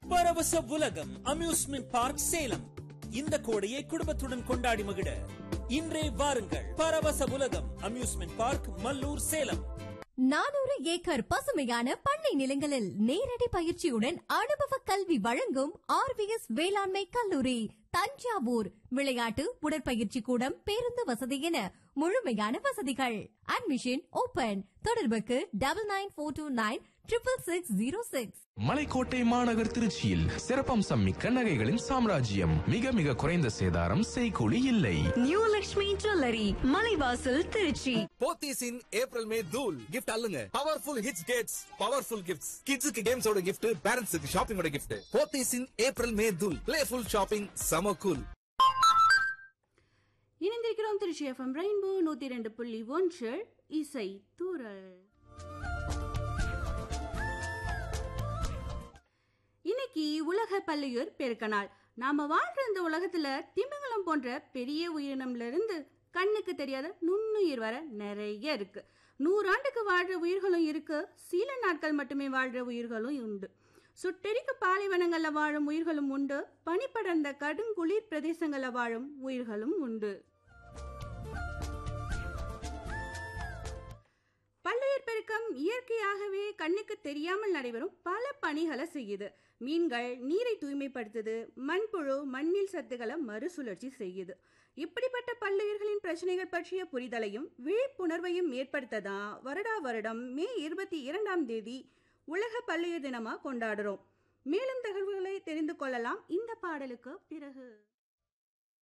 பரவச உலகம் amusement park Salem இந்த கோடையை குடும்பத்துடன் கொண்டாடி மகிழ இன்றே வாருங்கள் பரவச உலகம் அம்யூஸ்மெண்ட் பார்க் மல்லூர் சேலம் நானூறு ஏக்கர் பசுமையான பண்ணை நிலங்களில் நேரடி பயிற்சியுடன் அனுபவ கல்வி வழங்கும் ஆர்விஎஸ் வேளாண்மை கல்லூரி தஞ்சாவூர் விளையாட்டு உடற்பயிற்சி கூடம் பேருந்து வசதி என முழுமையான வசதிகள் அட்மிஷன் ஓபன் தொடர்புக்கு double nine four two nine triple six zero six மலைக்கோட்டை மாநகர் திருச்சியில் சிறப்பம்சம் மிக்க நகைகளின் சாம்ராஜ்யம் மிக மிக குறைந்த சேதாரம் செய்கூலி இல்லை new Lakshmi jewellery Malaivasal Trichy Pothys in April May தூல் கிஃப்ட் அல்லுங்க பவர்ஃபுல் ஹிட்ஸ் கேட்ஸ் பவர்ஃபுல் கிஃப்ட்ஸ் கிட்ஸுக்கு கேம்ஸோட கிஃப்ட் பேரண்ட்ஸுக்கு ஷாப்பிங்கோட gift Pothys in April May தூல் பிளேஃபுல் ஷாப்பிங் சம கூல் இணைந்திருக்கிறோம் திருச்சி எஃப்எம் ரெயின்போ நூத்தி ரெண்டு புள்ளி ஒன்று இசை தூரல் இன்னைக்கு உலக பல்லுயிர் பெருக்க நாள் நாம வாழ்ற இந்த உலகத்துல திமிங்கலம் போன்ற பெரிய உயிரினம்ல இருந்து கண்ணுக்கு தெரியாத நுண்ணுயிர் வர நிறைய இருக்கு நூறாண்டுக்கு வாழ்ற உயிர்களும் இருக்கு சில நாட்கள் மட்டுமே வாழ்ற உயிர்களும் உண்டு சுட்டெரிக்கு பாலைவனங்கள்ல வாழும் உயிர்களும் உண்டு பனிப்படர்ந்த கடுங்குளிர் பிரதேசங்கள்ல வாழும் உயிர்களும் உண்டு பல்லுயிர் பெருக்கம் இயற்கையாகவே கண்ணுக்கு தெரியாமல் நடைபெறும் பல பணிகளை செய்யுது மீன்கள் நீரை தூய்மைப்படுத்துது மண்புழு மண்ணில் சத்துக்களை மறுசுழற்சி செய்யுது இப்படிப்பட்ட பல்லுயிர்களின் பிரச்சனைகள் பற்றிய புரிதலையும் விழிப்புணர்வையும் ஏற்படுத்ததான் வருடா வருடம் மே இருபத்தி இரண்டாம் தேதி உலக பல்லுயிர் தினமா கொண்டாடுறோம் மேலும் தகவல்களை தெரிந்து கொள்ளலாம் இந்த பாடலுக்கு பிறகு